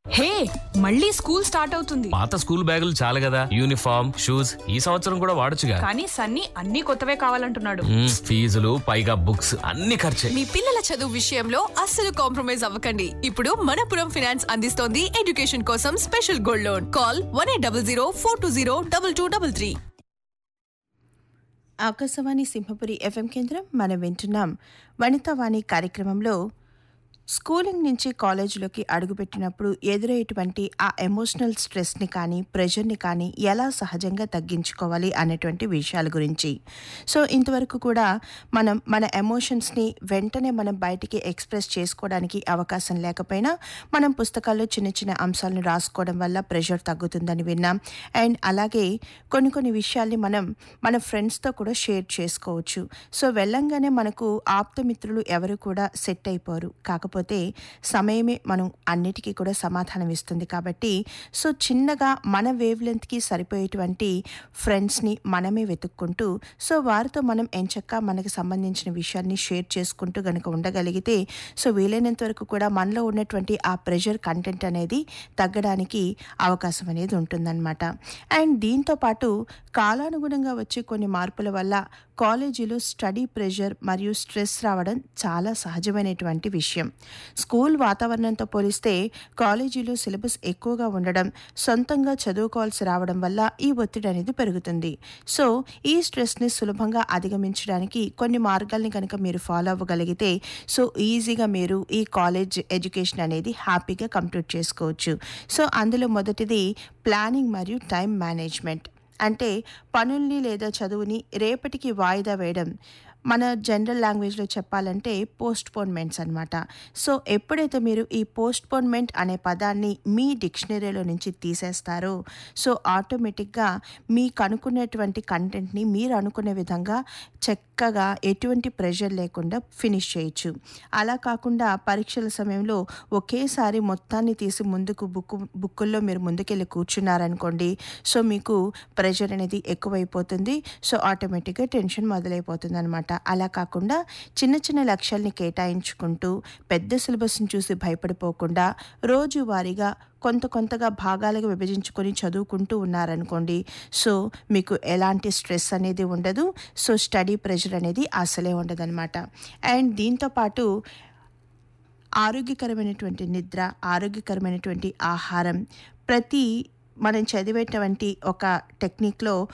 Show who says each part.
Speaker 1: హే మళ్ళీ school start అవుతుంది
Speaker 2: పాత స్కూల్ బ్యాగులు చాలు కదా యూనిఫామ్ షూస్ ఈ సంవత్సరం కూడా వాడొచ్చుగా
Speaker 1: కానీ సన్నీ అన్ని కొత్తవే కావాలంటున్నాడు
Speaker 2: మ్మ్, ఫీజులు పైగా బుక్స్ అన్ని ఖర్చే
Speaker 3: మీ పిల్లల చదువు విషయంలో అస్సలు కాంప్రమైజ్ అవ్వకండి ఇప్పుడు మనపురం ఫైనాన్స్ అందిస్తోంది ఎడ్యుకేషన్ కోసం special gold loan call one eight double zero four two zero double two double three
Speaker 4: Akashvani Simhapuri FM కేంద్రం మనం వింటున్నాం వనితావాణి కార్యక్రమంలో స్కూలింగ్ నుంచి కాలేజీలోకి అడుగుపెట్టినప్పుడు ఎదురయ్యేటువంటి ఆ ఎమోషనల్ స్ట్రెస్ని కానీ ప్రెషర్ని కానీ ఎలా సహజంగా తగ్గించుకోవాలి అనేటువంటి విషయాల గురించి సో ఇంతవరకు కూడా మనం మన ఎమోషన్స్ని వెంటనే మనం బయటికి ఎక్స్ప్రెస్ చేసుకోవడానికి అవకాశం లేకపోయినా మనం పుస్తకాల్లో చిన్న చిన్న అంశాలను రాసుకోవడం వల్ల ప్రెషర్ తగ్గుతుందని విన్నాం అండ్ అలాగే కొన్ని కొన్ని విషయాల్ని మనం మన ఫ్రెండ్స్తో కూడా షేర్ చేసుకోవచ్చు సో వెళ్ళంగానే మనకు ఆప్తమిత్రులు ఎవరు కూడా సెట్ అయిపోరు కాకపోతే సమయమే మనం అన్నిటికీ కూడా సమాధానం ఇస్తుంది కాబట్టి సో చిన్నగా మన వేవ్ లెంత్కి సరిపోయేటువంటి ఫ్రెండ్స్ని మనమే వెతుక్కుంటూ సో వారితో మనం ఎంచక్క మనకు సంబంధించిన విషయాన్ని షేర్ చేసుకుంటూ గనుక ఉండగలిగితే సో వీలైనంత వరకు కూడా మనలో ఉన్నటువంటి ఆ ప్రెషర్ కంటెంట్ అనేది తగ్గడానికి అవకాశం అనేది ఉంటుందన్నమాట అండ్ దీంతో పాటు కాలానుగుణంగా వచ్చే కొన్ని మార్పుల వల్ల కాలేజీలో స్టడీ ప్రెషర్ మరియు స్ట్రెస్ రావడం చాలా సహజమైనటువంటి విషయం స్కూల్ వాతావరణంతో పోలిస్తే కాలేజీలో సిలబస్ ఎక్కువగా ఉండడం సొంతంగా చదువుకోవాల్సి రావడం వల్ల ఈ ఒత్తిడి అనేది పెరుగుతుంది సో ఈ స్ట్రెస్ని సులభంగా అధిగమించడానికి కొన్ని మార్గాల్ని కనుక మీరు ఫాలో అవ్వగలిగితే సో ఈజీగా మీరు ఈ కాలేజ్ ఎడ్యుకేషన్ అనేది హ్యాపీగా కంప్లీట్ చేసుకోవచ్చు సో అందులో మొదటిది ప్లానింగ్ మరియు టైం మేనేజ్మెంట్ అంటే పనుల్ని లేదా చదువుని రేపటికి వాయిదా వేయడం మన జనరల్ లాంగ్వేజ్లో చెప్పాలంటే పోస్ట్పోన్మెంట్స్ అనమాట సో ఎప్పుడైతే మీరు ఈ పోస్ట్పోన్మెంట్ అనే పదాన్ని మీ డిక్షనరీలో నుంచి తీసేస్తారో సో ఆటోమేటిక్గా మీకు అనుకునేటువంటి కంటెంట్ని మీరు అనుకునే విధంగా చక్కగా ఎటువంటి ప్రెషర్ లేకుండా ఫినిష్ చేయొచ్చు అలా కాకుండా పరీక్షల సమయంలో ఒకేసారి మొత్తాన్ని తీసి ముందుకు బుక్ బుక్కుల్లో మీరు ముందుకెళ్ళి కూర్చున్నారనుకోండి సో మీకు ప్రెషర్ అనేది ఎక్కువైపోతుంది సో ఆటోమేటిక్గా టెన్షన్ మొదలైపోతుంది అనమాట అలా కాకుండా చిన్న చిన్న లక్ష్యాల్ని కేటాయించుకుంటూ పెద్ద సిలబస్ని చూసి భయపడిపోకుండా రోజువారీగా కొంత కొంతగా భాగాలుగా విభజించుకొని చదువుకుంటూ ఉన్నారనుకోండి సో మీకు ఎలాంటి స్ట్రెస్ అనేది ఉండదు సో స్టడీ ప్రెషర్ అనేది అసలే ఉండదన్నమాట అండ్ దీంతోపాటు ఆరోగ్యకరమైనటువంటి నిద్ర ఆరోగ్యకరమైనటువంటి ఆహారం ప్రతి మనం చదివేటువంటి ఒక టెక్నిక్లో